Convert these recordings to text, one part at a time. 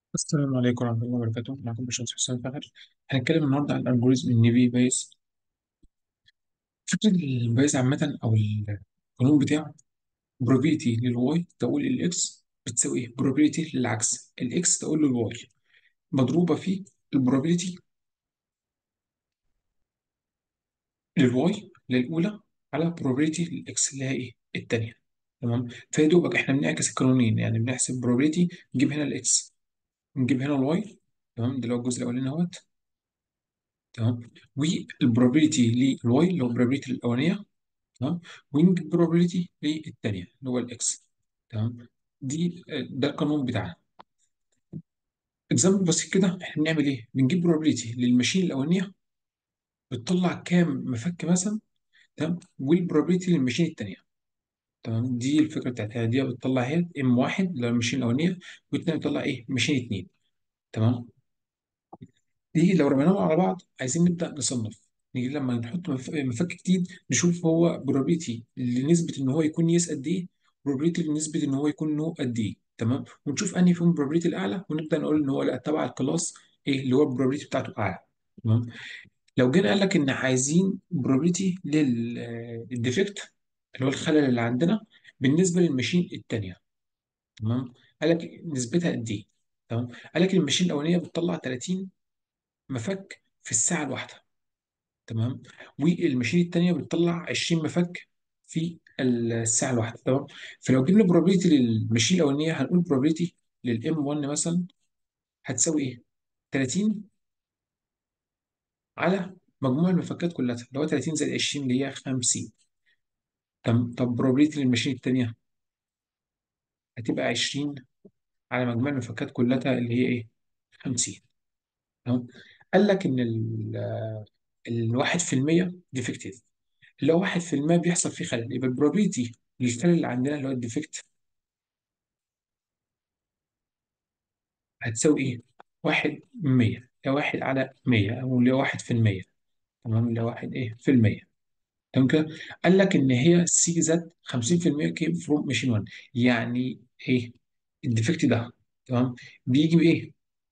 السلام عليكم ورحمة الله وبركاته معكم باشمهندس حسام فخر هنتكلم النهاردة عن الألجوريزم النيفي بايس فكرة البايس عامة أو القانون بتاعه probability للواي تقول الإكس بتساوي إيه probability للعكس الإكس تقول للواي مضروبة في البروبابيلتي للواي للأولى على probability للإكس اللي هي إيه التانية تمام فيا دوبك إحنا بنعكس القانونين يعني بنحسب probability نجيب هنا الإكس نجيب هنا الواي تمام ده اللي هو الجزء الأولاني اهوت تمام والبروبابيلتي للواي اللي هو البروبابيلتي الاولانيه تمام ونجيب probability للثانيه اللي هو الاكس تمام دي ده القانون بتاعنا اكزامبل بسيط كده احنا بنعمل ايه بنجيب probability للماشين الاولانيه بتطلع كام مفك مثلا تمام والبروبابيلتي للماشين الثانيه تمام دي الفكره بتاعتها دي بتطلع هي ام واحد للماشين الاولانيه والثانيه بتطلع ايه ماشين اثنين تمام دي لو رميناهم على بعض عايزين نبدأ نصنف نيجي لما نحط مف- مفك جديد نشوف هو probability لنسبة ان هو يكون يس قد ايه probability لنسبة ان هو يكون نو قد ايه تمام ونشوف انهي فيهم probability الاعلى ونبدأ نقول ان هو لا تبع الكلاس ايه اللي هو probability بتاعته اعلى تمام لو جينا قال لك ان عايزين probability للديفكت اللي هو الخلل اللي عندنا بالنسبة للماشين التانية تمام قال لك نسبتها قد ايه تمام قال لك الماشين الاولانيه بتطلع 30 مفك في الساعه الواحده تمام والماشين التانية بتطلع 20 مفك في الساعة الواحدة تمام فلو جبنا probability للماشين الأولانية هنقول probability للام 1 مثلا هتساوي إيه؟ 30 على مجموع المفكات كلها اللي هو 30 زائد 20 اللي هي 50 طب طب probability للماشين التانية هتبقى 20 على مجموع المفكات كلها اللي هي إيه؟ 50 تمام قال لك إن ال الواحد في المية ديفكتيف اللي هو واحد في المية بيحصل فيه خلل يبقى البروبابيلتي للخلل اللي عندنا اللي هو الديفكت هتساوي ايه؟ واحد من مية اللي هو واحد على مية أو اللي هو واحد في المية تمام اللي هو واحد ايه في المية تمام كده؟ قال لك إن هي سي زد خمسين في المية كيم فروم ماشين 1 يعني ايه؟ الديفكت ده تمام بيجي بإيه؟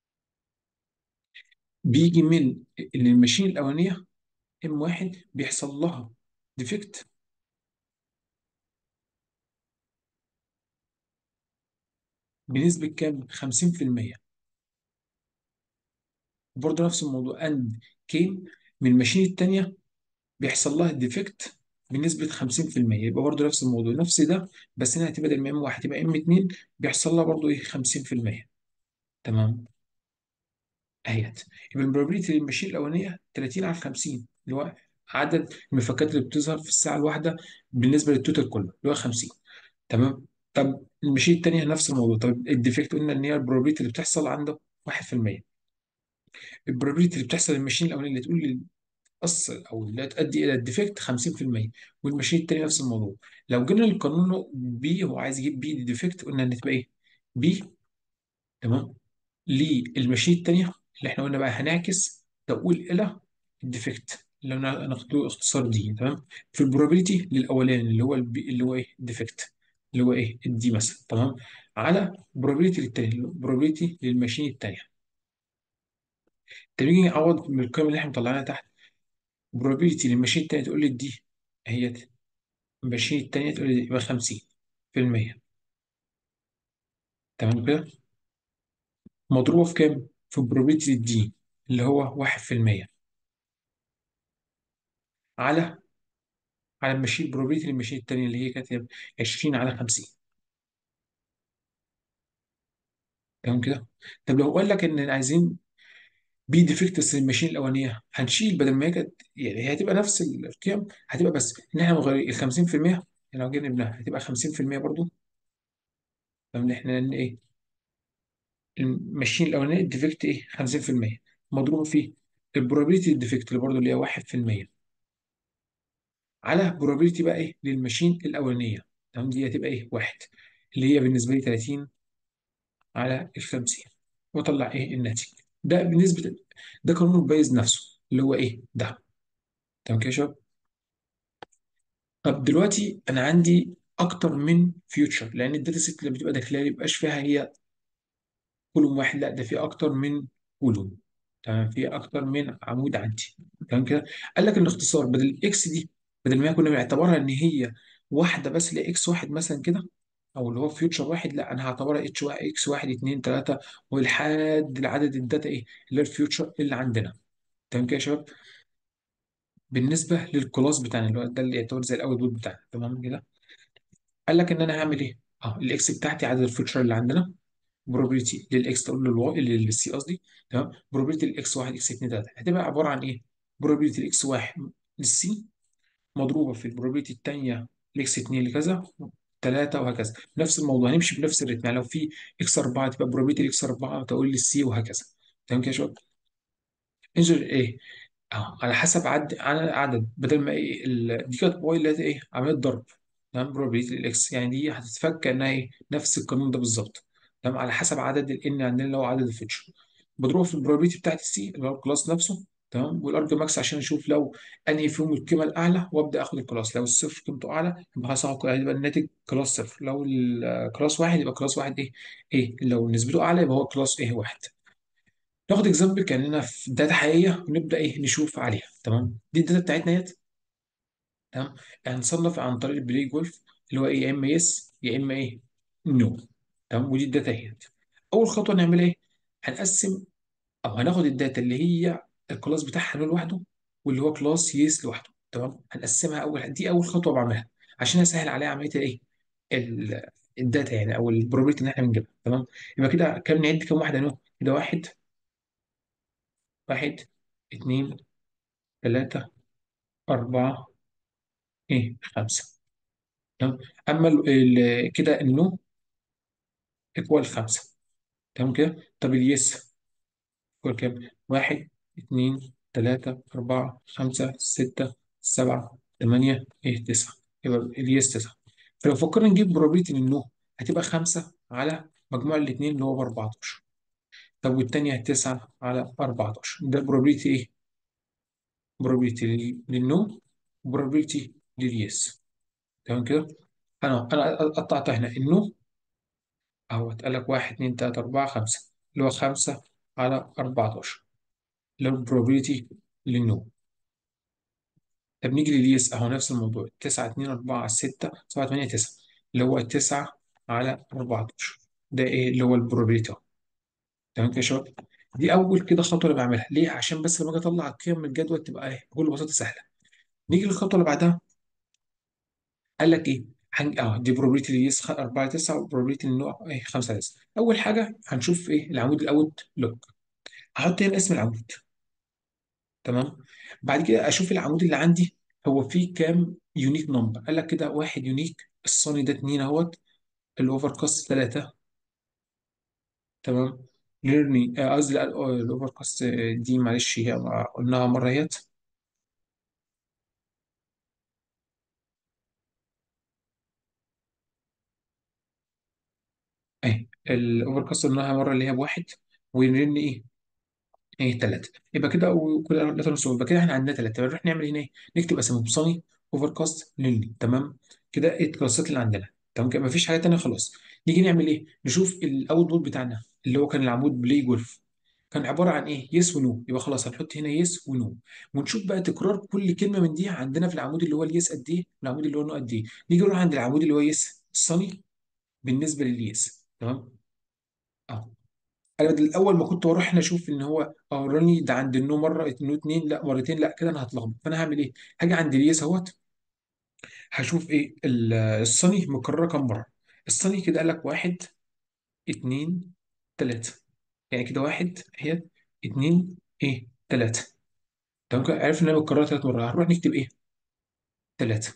بيجي من إن الماشين الأولانية ام واحد بيحصل لها ديفكت بنسبة كام؟ 50% وبرضه نفس الموضوع اند كيم من الماشين التانية بيحصل لها ديفكت بنسبة 50% يبقى برضه نفس الموضوع نفس ده بس هنا هتبقى ام 1 تبقى ام 2 بيحصل لها برضه ايه 50% تمام اهيت يبقى البروبابيلتي للماشين الاولانيه 30 على 50 اللي هو عدد المفكات اللي بتظهر في الساعه الواحده بالنسبه للتوتال كله اللي هو 50 تمام طب الماشين التانيه نفس الموضوع طب الديفكت قلنا ان هي البروبابيلتي اللي بتحصل عنده 1% البروبابيلتي اللي بتحصل للماشين الاولانيه اللي تقول تأثر أو لا تؤدي إلى الديفكت 50% والماشين التاني نفس الموضوع لو جينا للقانون بي هو عايز يجيب بي ديفكت قلنا إن تبقى إيه؟ بي تمام للماشين التانية اللي إحنا قلنا بقى هنعكس تقول إلى الديفكت اللي أنا ناخده اختصار دي تمام في البروبابيلتي للأولاني اللي هو البي اللي هو إيه؟ ديفكت اللي هو إيه؟ الدي مثلا تمام على probability للتاني probability للماشين التانية طب نيجي نعوض من القيم اللي إحنا مطلعينها تحت probability للماشين التانية تقول لي دي هي الماشين التانية تقول لي يبقى 50% تمام كده مضروبة في كام؟ في probability دي اللي هو 1% على على الماشين probability الماشين التانية اللي هي كانت 20 على 50 تمام كده؟ طب لو قال لك ان عايزين بي ديفكتس للماشين الاولانيه هنشيل بدل ما هي كانت يعني هي هتبقى نفس القيم هتبقى بس ان احنا مغيرين ال 50% يعني لو جينا نبناها هتبقى 50% برضو فمن احنا ان ايه الماشين الاولانيه الديفكت ايه 50% مضروبه في البروبابيلتي الديفكت اللي برضو اللي هي 1% على probability بقى ايه للماشين الاولانيه تمام دي هتبقى ايه واحد اللي هي بالنسبه لي 30 على ال 50 واطلع ايه الناتج ده بالنسبه ده قانون البايز نفسه اللي هو ايه ده تمام كده يا شباب طب دلوقتي انا عندي اكتر من فيوتشر لان الداتا سيت اللي بتبقى داخلها ما بيبقاش فيها هي كولوم واحد لا ده في اكتر من كولوم تمام في اكتر من عمود عندي تمام كده قال لك الاختصار بدل الاكس دي بدل ما هي كنا بنعتبرها ان هي واحده بس لاكس واحد مثلا كده او اللي هو فيوتشر واحد لا انا هعتبرها اتش واحد اكس واحد اتنين تلاته ولحد العدد الداتا ايه اللي هو الفيوتشر اللي عندنا تمام كده يا شباب بالنسبه للكلاس بتاعنا اللي هو ده اللي يعتبر زي الاوت بتاعنا تمام كده قال لك ان انا هعمل ايه اه الاكس بتاعتي عدد الفيوتشر اللي عندنا بروبابيلتي للاكس تقول له الواي للسي قصدي تمام بروبابيلتي للاكس 1 اكس 2 3 هتبقى عباره عن ايه بروبابيلتي الاكس 1 للسي مضروبه في البروبابيلتي الثانيه الاكس 2 لكذا 3 وهكذا نفس الموضوع هنمشي بنفس الريتم يعني لو في اكس 4 تبقى بروبابيلتي الاكس 4 تقول للسي وهكذا تمام كده يا شباب انظر ايه اه على حسب عد على عدد بدل ما ايه ال... دي كانت باي اللي هي ايه عمليه ضرب تمام probability الاكس يعني دي هتتفك كانها ايه نفس القانون ده بالظبط تمام على حسب عدد الان عندنا اللي هو عدد الفيتشر بضربه في البروبابيلتي بتاعت السي اللي هو الكلاس نفسه تمام والارج ماكس عشان اشوف لو انهي فيهم القيمه الاعلى وابدا اخد الكلاس لو الصفر قيمته اعلى يبقى هصعد يبقى الناتج كلاس صفر لو الكلاس واحد يبقى كلاس واحد ايه ايه لو نسبته اعلى يبقى هو كلاس ايه واحد ناخد اكزامبل كاننا في داتا حقيقيه ونبدا ايه نشوف عليها تمام دي الداتا بتاعتنا اهيت تمام هنصنف عن طريق البلاي جولف اللي هو إيه؟ يا اما يس يا اما ايه نو تمام ودي الداتا اهيت اول خطوه نعمل ايه هنقسم او هناخد الداتا اللي هي الكلاس بتاعها نو لوحده واللي هو كلاس يس لوحده تمام هنقسمها اول دي اول خطوه بعملها عشان اسهل عليها عمليه الايه ال- الداتا يعني او البروبابيلتي ان احنا بنجيبها تمام يبقى كده كام نعد كام واحده نو كده واحد واحد اتنين تلاتة أربعة إيه خمسة تمام أما ال ال كده النو إيكوال خمسة تمام كده طب اليس إيكوال كام؟ واحد اتنين تلاتة أربعة خمسة ستة سبعة تمانية إيه تسعة يبقى اليس تسعة فلو فكرنا نجيب probability للنو هتبقى خمسة على مجموع الاتنين اللي هو ب 14 طب والتانية تسعة على 14 ده probability إيه؟ probability لل- للنو probability لليس تمام كده؟ انا انا قطعت هنا النو اهو اتقال لك 1 2 3 4 5 اللي هو 5 على 14 اللي هو البروبابيلتي للنو طب نيجي لليس اهو نفس الموضوع 9 2 4 6 7 8 9 اللي هو 9 على 14 ده ايه اللي هو البروبابيلتي اهو تمام كده يا شباب دي اول كده خطوه اللي بعملها ليه عشان بس لما اجي اطلع القيم من الجدول تبقى ايه بكل بساطه سهله نيجي للخطوه اللي بعدها قال لك ايه هن... اه دي probability لليس 4 9 probability للنوع ايه 5 9 اول حاجه هنشوف ايه العمود الاوت لوك هحط هنا اسم العمود تمام بعد كده اشوف العمود اللي عندي هو فيه كام يونيك نمبر قال لك كده واحد يونيك الصوني ده اتنين اهوت الاوفر كاست ثلاثه تمام ليرني آه، قصدي لا، آه، الاوفر كاست دي معلش هي قلناها مره اهيت اهي الاوفر كاست قلناها مره اللي هي بواحد وليرني ايه ايه ثلاثة يبقى كده وكل لا تنسوا يبقى كده احنا عندنا ثلاثة نروح نعمل هنا ايه نكتب اساميهم صاني اوفر كاست لينلي تمام كده ايه الكلاسات اللي عندنا تمام كده مفيش حاجة تانية خلاص نيجي نعمل ايه نشوف الاوت بوت بتاعنا اللي هو كان العمود بلاي جولف كان عبارة عن ايه يس ونو يبقى خلاص هنحط هنا يس ونو ونشوف بقى تكرار كل كلمة من دي عندنا في العمود اللي هو اليس قد ايه والعمود اللي هو نو قد ايه نيجي نروح عند العمود اللي هو يس الصني بالنسبة لليس تمام اه انا بدل الاول ما كنت بروح هنا اشوف ان هو اه راني ده عند النو مره انه اتنين لا مرتين لا كده انا هتلخبط فانا هعمل ايه؟ هاجي عند الياس اهوت هشوف ايه ال- الصني مكرره كام مره الصني كده قال لك واحد اتنين تلاته يعني كده واحد هي اتنين ايه تلاته تمام كده عرفنا ان هي متكرره تلات مرات هنروح نكتب ايه؟ تلاته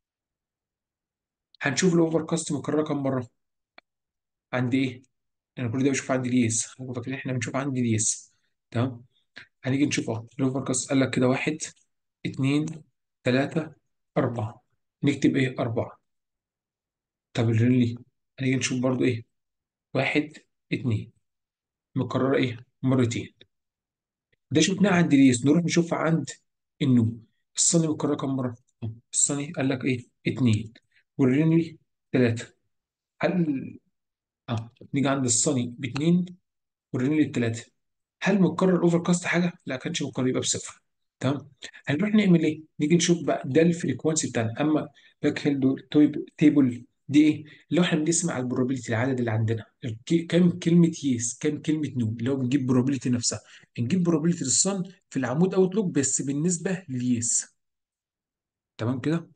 هنشوف الاوفر كاست مكرره كام مره عند ايه؟ انا كل ده بشوف عند الياس خلينا فاكرين احنا بنشوف عند الياس تمام هنيجي نشوف اهو الاوفر كاست قال لك كده واحد اتنين تلاتة أربعة نكتب إيه أربعة طب الريلي هنيجي نشوف برضو إيه واحد اتنين مكررة إيه مرتين ده شفناه عند اليس نروح نشوف عند النو الصني مكررة كم مرة الصني قال لك إيه اتنين والريلي تلاتة هل آه نيجي عند الصني باتنين والرينج الثلاثه هل متكرر الاوفر كاست حاجه؟ لا كانش متكرر يبقى بصفر تمام هنروح نعمل ايه؟ نيجي نشوف بقى ده الفريكونسي بتاعنا اما باك هيلد تيبل دي ايه؟ اللي هو احنا بنقسم على البروبابيلتي العدد اللي عندنا الك- كام كلمه يس كام كلمه نو اللي هو بنجيب بروبابيلتي نفسها نجيب بروبابيلتي للصن في العمود اوتلوك بس بالنسبه ليس تمام كده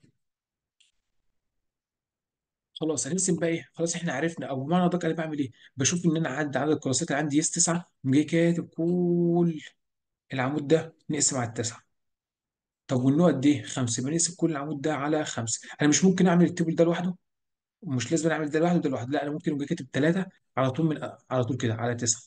خلاص هنرسم بقى ايه خلاص احنا عرفنا او بمعنى ادق انا بعمل ايه بشوف ان انا عدى عدد الكراسات اللي عندي يس 9 جاي كاتب كل العمود ده نقسم على التسعه طب والنوع قد ايه؟ خمسه يبقى نقسم كل العمود ده على خمسه انا مش ممكن اعمل التيبل ده لوحده ومش لازم اعمل ده لوحده وده لوحده لا انا ممكن ابقى كاتب ثلاثه على طول من على طول كده على تسعه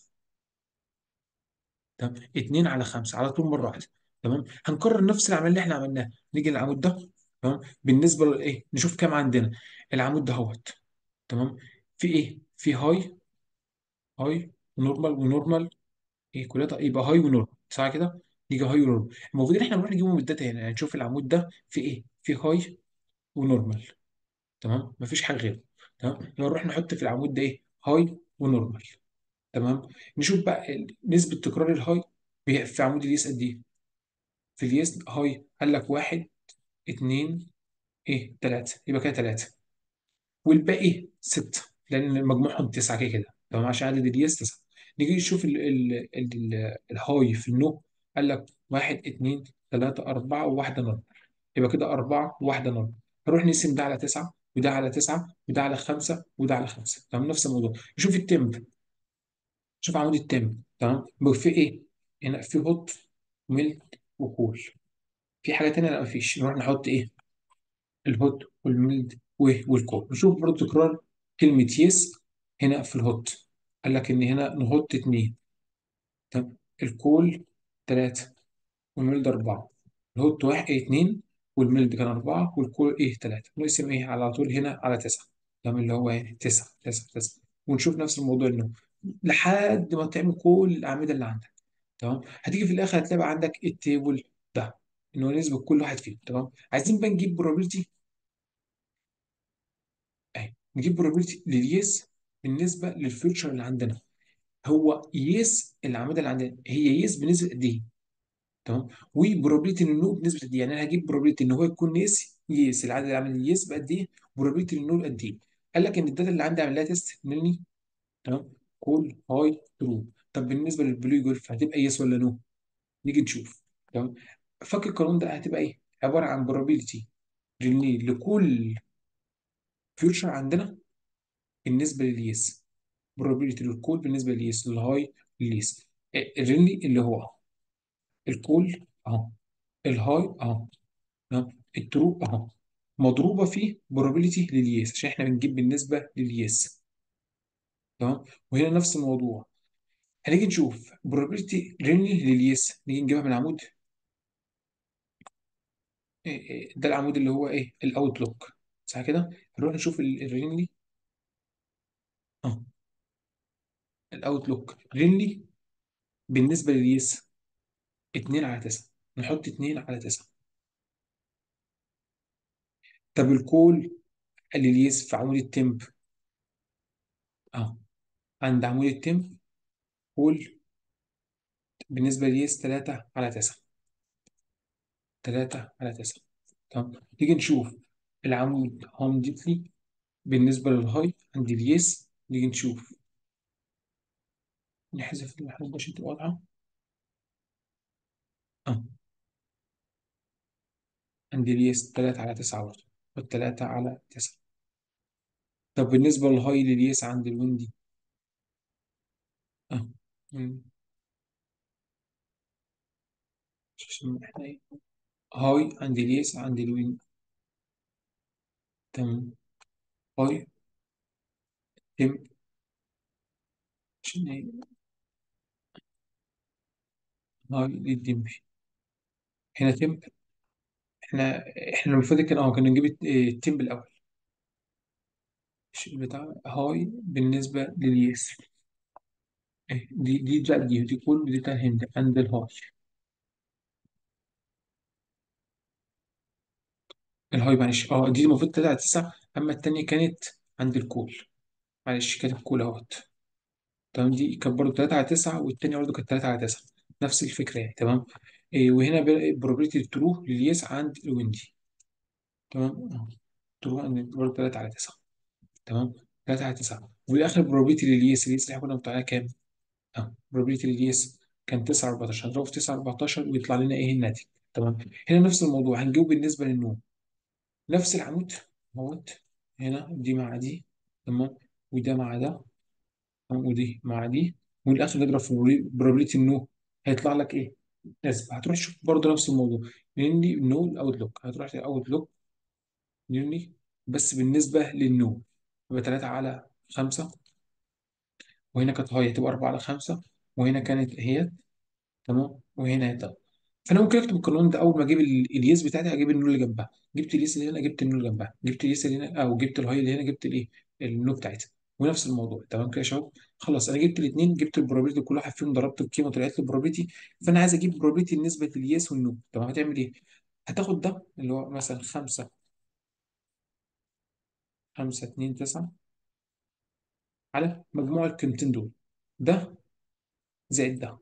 تمام اتنين على خمسه على طول مره واحده تمام هنكرر نفس العمليه اللي احنا عملناها نيجي للعمود ده تمام بالنسبه لايه نشوف كام عندنا العمود ده اهوت تمام في ايه في هاي هاي ونورمال ونورمال ايه كلها طيب يبقى هاي ونورمال صح كده نيجي هاي ونورمال المفروض ان احنا نروح نجيبهم من الداتا هنا يعني نشوف العمود ده في ايه في هاي ونورمال تمام مفيش حاجه غيره تمام لو نروح نحط في العمود ده ايه هاي ونورمال تمام نشوف بقى ال- نسبه تكرار الهاي بي- في عمود الياس قد ايه في الياس هاي قال لك واحد اتنين ايه تلاته يبقى كده تلاته والباقي ستة لأن مجموعهم تسعة كده كده تمام عشان عدد الياس تسعة نيجي نشوف ال ال ال الهاي في النو قال لك واحد اتنين تلاتة أربعة وواحدة نورمال يبقى كده أربعة وواحدة نورمال نروح نقسم ده على تسعة وده على تسعة وده على خمسة وده على خمسة تمام نفس الموضوع نشوف التمب نشوف عمود التمب تمام بيبقى في إيه؟ هنا في هوت وميلت وكول في حاجة تانية لا مفيش نروح نحط إيه؟ الهوت والميلد و- والكول نشوف برضه تكرار كلمة يس هنا في الهوت قال لك إن هنا نهوت اتنين طب الكول تلاتة والميلد أربعة الهوت واحد إيه اتنين والميلد كان أربعة والكول إيه تلاتة نقسم إيه على طول هنا على تسعة تمام اللي هو إيه تسعة تسعة تسعة ونشوف نفس الموضوع إنه لحد ما تعمل كل الأعمدة اللي عندك تمام هتيجي في الآخر هتلاقي بقى عندك التيبل ده إن هو نسبة كل واحد فيهم تمام عايزين بقى نجيب probability اهي نجيب probability لليس بالنسبه للفيوتشر اللي عندنا هو يس العماده اللي عندنا هي يس بنسبه قد ايه تمام وبروبابيلتي النو بنسبه قد ايه يعني انا هجيب probability ان هو يكون يس يس العدد اللي عامل يس بقد ايه probability النو قد ايه قال لك ان الداتا اللي عندي عامل لها تيست مني تمام كول هاي ترو طب بالنسبه للبلو جولف هتبقى يس ولا نو نيجي نشوف تمام فك القانون ده هتبقى ايه عباره عن probability لكل فيوتشر عندنا بالنسبه لليس probability للكول بالنسبه لليس للهاي لليس الريلي اللي هو الكول اهو الهاي اهو تمام؟ الترو اهو مضروبه في probability لليس عشان احنا بنجيب بالنسبه لليس تمام وهنا نفس الموضوع هنيجي نشوف probability ريلي لليس نيجي نجيبها من العمود إيه إيه، ده العمود اللي هو ايه الاوتلوك صح كده نروح نشوف الريلي اه الاوتلوك ريلي بالنسبه لليس 2 على 9 نحط 2 على 9 طب الكول الياس في عمود التمب اه عند عمود التمب قول بالنسبة للياس 3 على 9 3 على 9 تمام نيجي نشوف العمود هوم ديتلي بالنسبة للهاي عند الياس نيجي نشوف نحذف الحروف دي عشان تبقى واضحة اه عند الياس 3 على 9 برضه والتلاتة على 9 طب بالنسبة للهاي للياس عند الويندي اه مم. عشان احنا ايه هاي عند الياس عند الويند تمام هاي تم عشان ايه هاي للدمبي هنا تم احنا احنا المفروض كان اه كنا نجيب الت- التيم بالاول الش- بتاع هاي بالنسبه لليس إيه، دي دي لا دي دي كل دي بتاع الهند عند الهاي الهاي معلش اه دي المفروض تلاتة تسعة اما التانية كانت عند الكول معلش كاتب كول اهوت تمام دي كانت برضه 3 على 9 والتانية برضه كانت 3 على 9 نفس الفكرة يعني تمام إيه وهنا probability الترو لليس عند الويندي تمام ترو عند برضه 3 على 9 تمام 3 على 9 والاخر probability لليس اليس اللي احنا كنا بتاعنا كام؟ اه probability لليس كان 9 14 هنضربه في 9 14 ويطلع لنا ايه الناتج تمام هنا نفس الموضوع هنجيبه بالنسبة للنوم نفس العمود اهوت هنا دي مع دي تمام وده مع ده تمام؟ ودي مع دي والاخر نضرب في probability النو هيطلع لك ايه؟ نسبة هتروح تشوف برضه نفس الموضوع لاني نو الاوتلوك هتروح الاوتلوك لاني بس بالنسبة للنو يبقى 3 على 5 وهنا كانت هاي هتبقى 4 على 5 وهنا كانت هي تمام وهنا هي تمام فانا ممكن اكتب القانون ده اول ما اجيب ال- الياس بتاعتي هجيب النو اللي جنبها جبت الياس اللي هنا جبت النو اللي جنبها جبت الياس اللي هنا او جبت الهاي اللي هنا جبت الايه النو بتاعتها ونفس الموضوع تمام كده يا شباب خلاص انا جبت الاثنين جبت البروبابيلتي كل واحد فيهم ضربت القيمه طلعت لي البروبابيلتي فانا عايز اجيب البروبابيلتي بالنسبه للياس والنو طب هتعمل ايه هتاخد ده اللي هو مثلا 5 5 2 9 على مجموع القيمتين دول ده زائد ده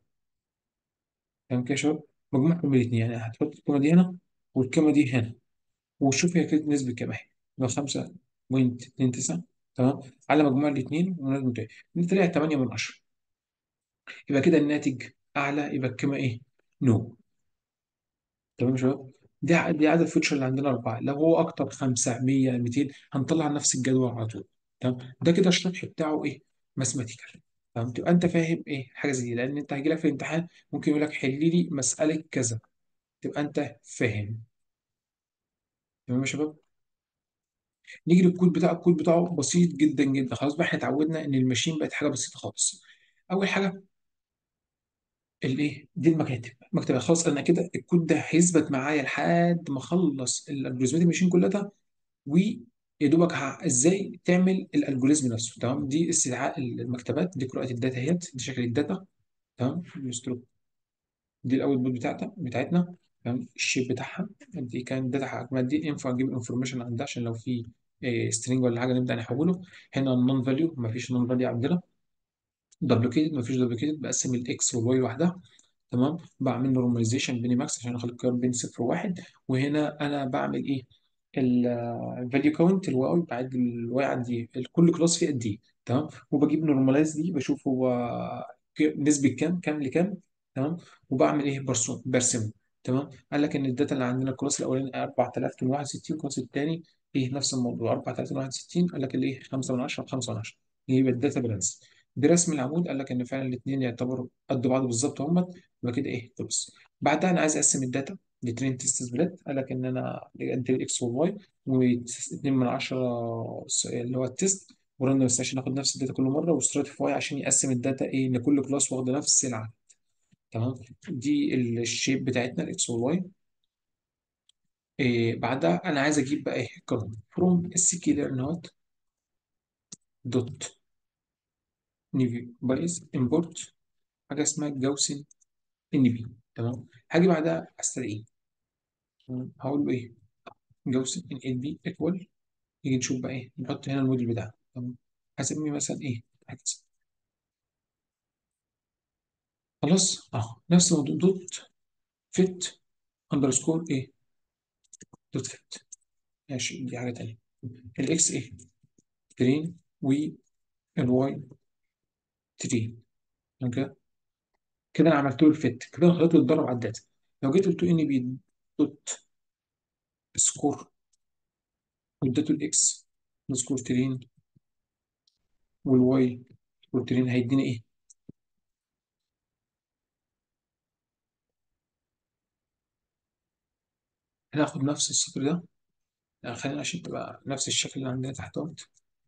تمام كده يا شباب مجموعهم الاثنين يعني هتحط القيمه دي هنا والقيمه دي هنا وشوف هي كانت نسبة كام اهي يبقى 5.29 تمام على مجموع الاثنين ونسبة ايه طلع 8 من 10 يبقى كده الناتج اعلى يبقى القيمة ايه نو تمام يا شباب دي ع- دي عدد الفيتشر اللي عندنا أربعة لو هو أكتر 500 200 هنطلع نفس الجدول على طول تمام ده كده الشرح بتاعه إيه ماثيماتيكال تمام تبقى أنت فاهم إيه حاجة زي دي لأن أنت هيجي لك في الامتحان ممكن يقول لك حل لي مسألة كذا تبقى أنت فاهم تمام يا شباب نيجي للكود بتاعه الكود بتاعه بسيط جدا جدا خلاص بقى احنا اتعودنا ان الماشين بقت حاجه بسيطه خالص اول حاجه الايه دي المكاتب مكتبه خلاص انا كده الكود ده هيثبت معايا لحد ما اخلص الالجوريزمات الماشين كلها ده ويا دوبك ه- ازاي تعمل الالجوريزم نفسه تمام دي استدعاء المكتبات دي قراءه الداتا هيت دي شكل الداتا تمام دي الاول بوت بتاعتها بتاعتنا تمام الشيب بتاعها دي كان داتا حجمها دي ينفع نجيب انفورميشن عن ده عشان لو في سترينج ولا حاجه نبدا نحوله هنا النون فاليو مفيش نون فاليو عندنا دوبليكيتد مفيش دوبليكيتد بقسم الاكس والواي لوحدها تمام بعمل نورماليزيشن بين ماكس عشان اخلي القيم بين صفر وواحد وهنا انا بعمل ايه الفاليو كاونت الواي بعد الواي عندي كل كلاس فيه قد ايه تمام وبجيب نورماليز دي بشوف هو ك- نسبة كام كام لكام تمام وبعمل ايه برسم برسمه تمام قال لك ان الداتا اللي عندنا الكلاس الاولاني 4261 الكلاس الثاني ايه نفس الموضوع 4261 قال لك الايه 5 من 10 5 من 10 يبقى الداتا بالانس برسم العمود قال لك ان فعلا الاثنين يعتبروا قد بعض بالظبط هم يبقى كده ايه خلص بعدها انا عايز اقسم الداتا لترين تيست سبليت قال لك ان انا قد الاكس والواي و2 من 10 اللي هو التيست وراندوم بس عشان ناخد نفس الداتا كل مره وستراتيفاي عشان يقسم الداتا ايه ان كل كلاس واخده نفس العدد تمام دي الشيب بتاعتنا الاكس والواي إيه بعدها انا عايز اجيب بقى ايه القانون فروم اس كي نوت دوت نيفي بايز امبورت حاجه اسمها جاوسن ان بي تمام هاجي بعدها استدعيه تمام؟ هقول له ايه جاوسن ان ال بي ايكوال نيجي نشوف بقى ايه نحط هنا الموديل بتاعنا تمام هسميه مثلا ايه هكذا خلاص اهو نفس الموضوع دوت فيت اندرسكور ايه دوت فيت ماشي دي حاجه تانيه الاكس ايه ترين والواي ترين تمام كده كده انا عملت له الفيت كده انا خليته يتدرب على الداتا لو جيت قلت له ان بي دوت سكور واديته الاكس سكور ترين والواي سكور ترين هيديني ايه هناخد نفس السطر ده يعني خلينا عشان تبقى نفس الشكل اللي عندنا تحت اهوت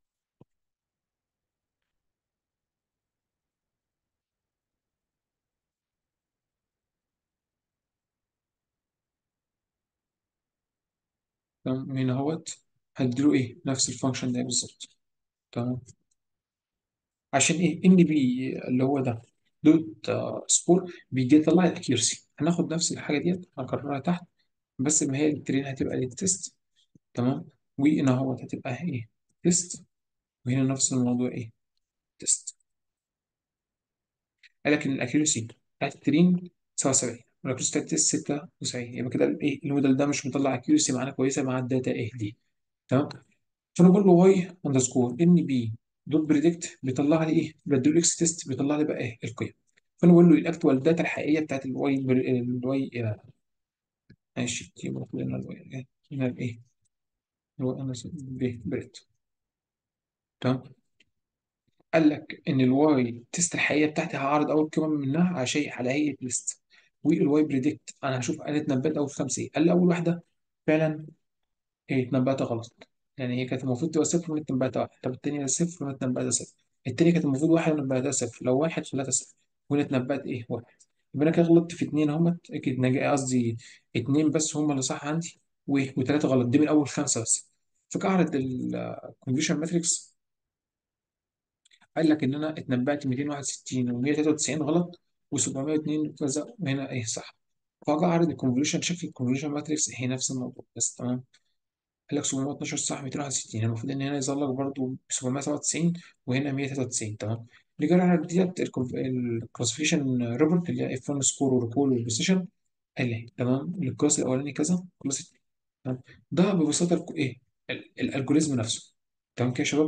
تمام من هنا اهوت هديله ايه نفس الفانكشن ده بالظبط تمام عشان ايه ان بي اللي هو ده دوت آه سكور بيجي يطلع الاكيرسي هناخد نفس الحاجه ديت هنكررها تحت بس ما هي الترين هتبقى للتست تمام وهنا اهوت هتبقى ايه تيست وهنا نفس الموضوع ايه تيست قال لك ان الاكيورسي بتاعت الترين 77 والاكيورسي بتاعت التست 76 يبقى كده الايه الموديل ده مش مطلع اكيورسي معانا كويسه مع الداتا ايه دي تمام فانا بقول له واي اندرسكور ان بي دوت بريدكت بيطلع لي ايه بديله اكس تيست بيطلع لي بقى ايه القيم فانا بقول له الاكتوال داتا الحقيقيه بتاعت الواي الواي ماشي يبقى المفروض ان الواي هنا الايه الواي اندرسكور بريدكت تمام قال لك ان الواي تيست الحقيقيه بتاعتي هعرض اول قيمه منها على شيء على هيئه ليست والواي بريدكت انا هشوف انا اتنبأت اول خمسه ايه قال لي اول واحده فعلا هي اتنبأت غلط يعني هي كانت المفروض تبقى صفر وانا اتنبأت واحد طب التانية صفر وانا اتنبأت صفر التانية كانت المفروض واحد وانا اتنبأت صفر لو واحد خليتها صفر وانا اتنبأت ايه واحد يبقى انا كده غلطت في اتنين همت اكيد نجا قصدي اتنين بس هم اللي صح عندي وايه وتلاته غلط دي من اول خمسه بس فكعرض الكونفيشن ماتريكس قال لك ان انا اتنبأت 261 و193 غلط و702 كذا وهنا ايه صح فاجي اعرض الكونفوليوشن شكل الكونفوليوشن ماتريكس هي نفس الموضوع بس تمام قال لك 712 صح 261 يعني المفروض ان هنا يظهر لك برضه 797 وهنا 193 تمام اللي جرى على ديت الكلاسيفيكيشن ريبورت اللي هي اف 1 سكور وريكول والبوزيشن قال لي تمام الكلاس الاولاني كذا الكلاس التاني تمام ده ببساطه الك- ايه ال- الالجوريزم نفسه تمام كده يا شباب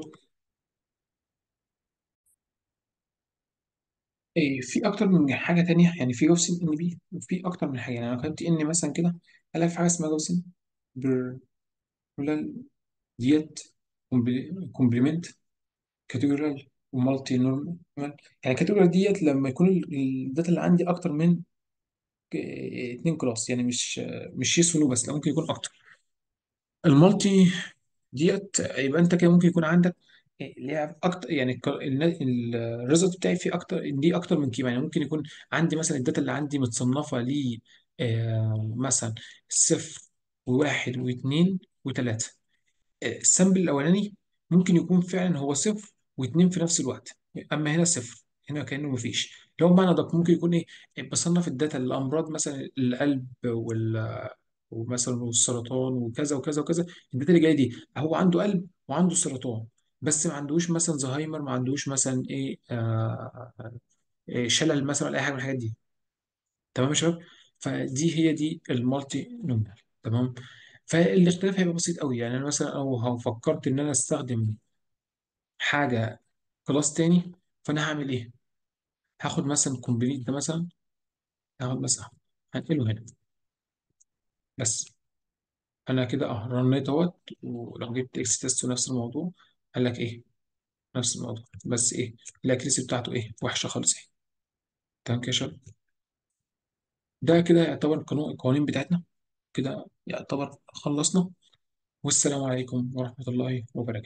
إيه في اكتر من حاجه تانية يعني في جوسين ان بي وفي اكتر من حاجه يعني انا كتبت ان مثلا كده قال لك في حاجه اسمها جوسين بيرلال ديت كومبلمنت كاتيجورال ومالتي نورمال يعني كاتيجورال ديت لما يكون ال- الداتا اللي عندي اكتر من ك- اتنين كلاس يعني مش مش يس ونو بس لا ممكن يكون اكتر المالتي ديت يبقى انت كده ممكن يكون عندك ليها اكتر يعني الريزلت بتاعي فيه اكتر دي اكتر من قيمه يعني ممكن يكون عندي مثلا الداتا اللي عندي متصنفه ل آه، مثلا صفر وواحد واثنين وثلاثه السامبل الاولاني ممكن يكون فعلا هو صفر واثنين في نفس الوقت اما هنا صفر هنا كانه مفيش لو معنى ده ممكن يكون ايه بصنف الداتا الامراض مثلا القلب وال ومثلا والسرطان وكذا وكذا وكذا الداتا اللي جايه دي هو عنده قلب وعنده سرطان بس ما عندوش مثلا زهايمر ما عندوش مثلا ايه آه إيه شلل مثلا ولا اي حاجه من الحاجات دي تمام يا شباب فدي هي دي المالتي نومينال تمام فالاختلاف هيبقى بسيط قوي يعني انا مثلا لو فكرت ان انا استخدم حاجه كلاس تاني فانا هعمل ايه هاخد مثلا كومبليت ده مثلا هاخد مثلا هنقله هنا بس انا كده اه رنيت اهوت ولو جبت اكس تيست نفس الموضوع قال لك ايه نفس الموضوع بس ايه الاكيرسي بتاعته ايه وحشه خالص ايه تمام كده يا شباب ده كده يعتبر قانون القوانين بتاعتنا كده يعتبر خلصنا والسلام عليكم ورحمه الله وبركاته